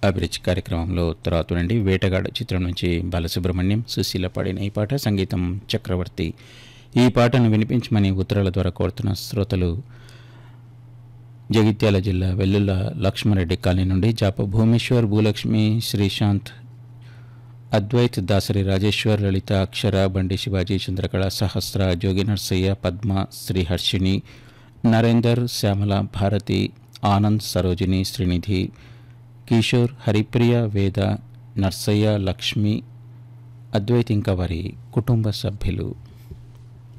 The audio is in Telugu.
అభిరుచి కార్యక్రమంలో తర్వాత నుండి వేటగాడు చిత్రం నుంచి బాలసుబ్రహ్మణ్యం సుశీల పాడిన ఈ పాట సంగీతం చక్రవర్తి ఈ పాటను వినిపించమని ఉత్తరాల ద్వారా కోరుతున్న శ్రోతలు జగిత్యాల జిల్లా వెల్లుల్ల లక్ష్మారెడ్డి కాలనీ నుండి జాప భూమేశ్వర్ భూలక్ష్మి శ్రీశాంత్ అద్వైత్ దాసరి రాజేశ్వర్ లలిత అక్షర బండి శివాజీ చంద్రకళ సహస్ర జోగి నర్సయ్య పద్మ శ్రీహర్షిణి నరేందర్ శ్యామల భారతి ఆనంద్ సరోజిని శ్రీనిధి కిషోర్ హరిప్రియ వేద నర్సయ్య లక్ష్మి అద్వైత్ ఇంకా వారి కుటుంబ సభ్యులు